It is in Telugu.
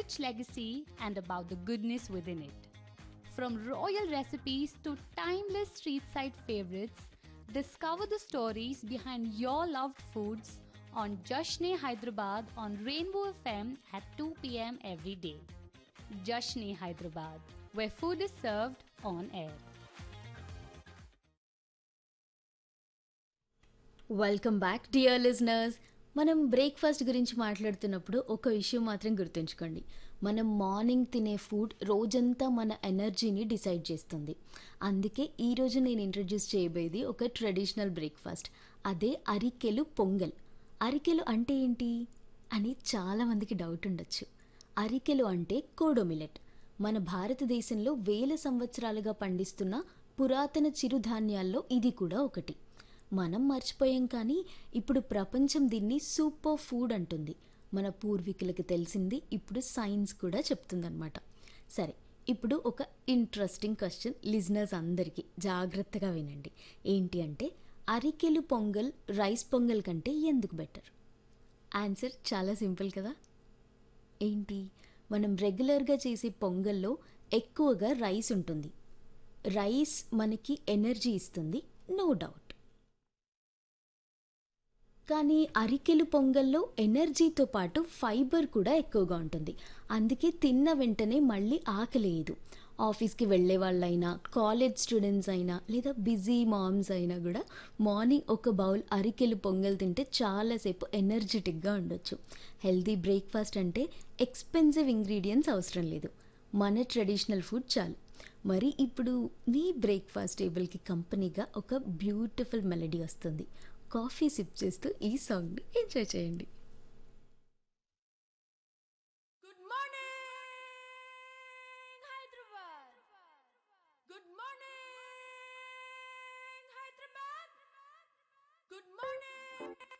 rich legacy and about the goodness within it. From royal recipes to timeless street side favorites, discover the stories behind your loved foods on Jashne Hyderabad on Rainbow FM at 2 pm every day. Jashne Hyderabad, where food is served on air. Welcome back dear listeners మనం బ్రేక్ఫాస్ట్ గురించి మాట్లాడుతున్నప్పుడు ఒక విషయం మాత్రం గుర్తుంచుకోండి మనం మార్నింగ్ తినే ఫుడ్ రోజంతా మన ఎనర్జీని డిసైడ్ చేస్తుంది అందుకే ఈరోజు నేను ఇంట్రడ్యూస్ చేయబోయేది ఒక ట్రెడిషనల్ బ్రేక్ఫాస్ట్ అదే అరికెలు పొంగల్ అరికెలు అంటే ఏంటి అని చాలామందికి డౌట్ ఉండొచ్చు అరికెలు అంటే కోడో మిలెట్ మన భారతదేశంలో వేల సంవత్సరాలుగా పండిస్తున్న పురాతన చిరుధాన్యాల్లో ఇది కూడా ఒకటి మనం మర్చిపోయాం కానీ ఇప్పుడు ప్రపంచం దీన్ని సూపర్ ఫుడ్ అంటుంది మన పూర్వీకులకు తెలిసింది ఇప్పుడు సైన్స్ కూడా చెప్తుందన్నమాట సరే ఇప్పుడు ఒక ఇంట్రెస్టింగ్ క్వశ్చన్ లిజనర్స్ అందరికీ జాగ్రత్తగా వినండి ఏంటి అంటే అరికెలు పొంగల్ రైస్ పొంగల్ కంటే ఎందుకు బెటర్ ఆన్సర్ చాలా సింపుల్ కదా ఏంటి మనం రెగ్యులర్గా చేసే పొంగల్లో ఎక్కువగా రైస్ ఉంటుంది రైస్ మనకి ఎనర్జీ ఇస్తుంది నో డౌట్ కానీ అరికెలు పొంగల్లో ఎనర్జీతో పాటు ఫైబర్ కూడా ఎక్కువగా ఉంటుంది అందుకే తిన్న వెంటనే మళ్ళీ ఆకలేదు ఆఫీస్కి వెళ్ళే వాళ్ళైనా కాలేజ్ స్టూడెంట్స్ అయినా లేదా బిజీ మామ్స్ అయినా కూడా మార్నింగ్ ఒక బౌల్ అరికెలు పొంగల్ తింటే చాలాసేపు ఎనర్జెటిక్గా ఉండొచ్చు హెల్తీ బ్రేక్ఫాస్ట్ అంటే ఎక్స్పెన్సివ్ ఇంగ్రీడియంట్స్ అవసరం లేదు మన ట్రెడిషనల్ ఫుడ్ చాలు మరి ఇప్పుడు మీ బ్రేక్ఫాస్ట్ టేబుల్కి కంపెనీగా ఒక బ్యూటిఫుల్ మెలడీ వస్తుంది కాఫీ సిప్ చేస్తూ ఈ సాంగ్ని ఎంజాయ్ చేయండి Good morning, Hyderabad. Good morning, Hyderabad. Good morning,